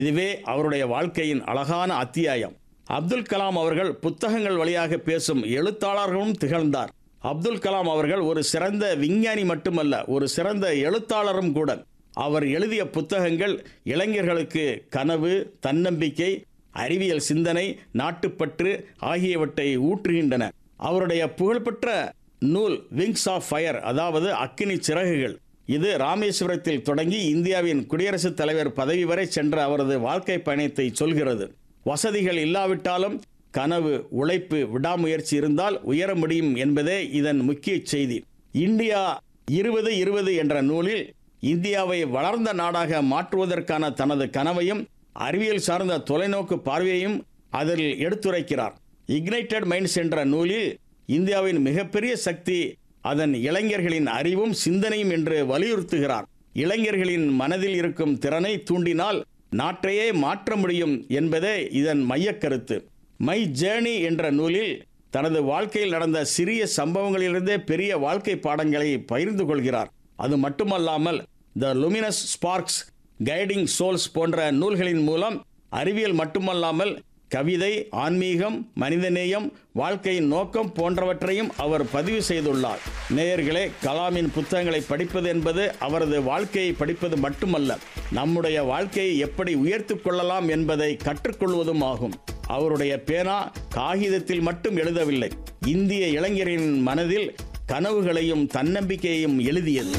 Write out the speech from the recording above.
இதுவே அவருடைய வாழ்க்கையின் அழகான அத்தியாயம் அப்துல் கலாம் அவர்கள் புத்தகங்கள் வழியாக பேசும் எழுத்தாளர்களும் திகழ்ந்தார் அப்துல் கலாம் அவர்கள் ஒரு சிறந்த விஞ்ஞானி மட்டுமல்ல ஒரு சிறந்த எழுத்தாளரும் கூட அவர் எழுதிய புத்தகங்கள் இளைஞர்களுக்கு கனவு தன்னம்பிக்கை அறிவியல் சிந்தனை நாட்டுப்பற்று ஆகியவற்றை ஊற்றுகின்றன அவருடைய புகழ்பெற்ற நூல் விங்ஸ் ஆஃப் ஃபயர் அதாவது அக்கினி சிறகுகள் இது ராமேஸ்வரத்தில் தொடங்கி இந்தியாவின் குடியரசுத் தலைவர் பதவி வரை சென்ற அவரது வாழ்க்கை பயணத்தை சொல்கிறது வசதிகள் இல்லாவிட்டாலும் கனவு உழைப்பு விடாமுயற்சி இருந்தால் உயர முடியும் என்பதே இதன் முக்கிய செய்தி இந்தியா இருபது இருபது என்ற நூலில் இந்தியாவை வளர்ந்த நாடாக மாற்றுவதற்கான தனது கனவையும் அறிவியல் சார்ந்த தொலைநோக்கு பார்வையையும் அதில் எடுத்துரைக்கிறார் இக்னைட்டட் மைண்ட்ஸ் என்ற நூலில் இந்தியாவின் மிகப்பெரிய சக்தி அதன் இளைஞர்களின் அறிவும் சிந்தனையும் என்று வலியுறுத்துகிறார் இளைஞர்களின் மனதில் இருக்கும் திறனை தூண்டினால் நாட்டையே மாற்ற முடியும் என்பதே இதன் மையக்கருத்து மை ஜேர்னி என்ற நூலில் தனது வாழ்க்கையில் நடந்த சிறிய சம்பவங்களிலிருந்தே பெரிய வாழ்க்கை பாடங்களை பகிர்ந்து கொள்கிறார் அது மட்டுமல்லாமல் the luminous sparks guiding souls போன்ற நூல்களின் மூலம் அறிவியல் மட்டுமல்லாமல் கவிதை ஆன்மீகம் மனிதநேயம் வாழ்க்கையின் நோக்கம் போன்றவற்றையும் அவர் பதிவு செய்துள்ளார் நேயர்களே கலாமின் புத்தகங்களை படிப்பது என்பது அவரது வாழ்க்கையை படிப்பது மட்டுமல்ல நம்முடைய வாழ்க்கையை எப்படி உயர்த்திக் கொள்ளலாம் என்பதை கற்றுக்கொள்வதும் ஆகும் அவருடைய பேனா காகிதத்தில் மட்டும் எழுதவில்லை இந்திய இளைஞரின் மனதில் கனவுகளையும் தன்னம்பிக்கையையும் எழுதியது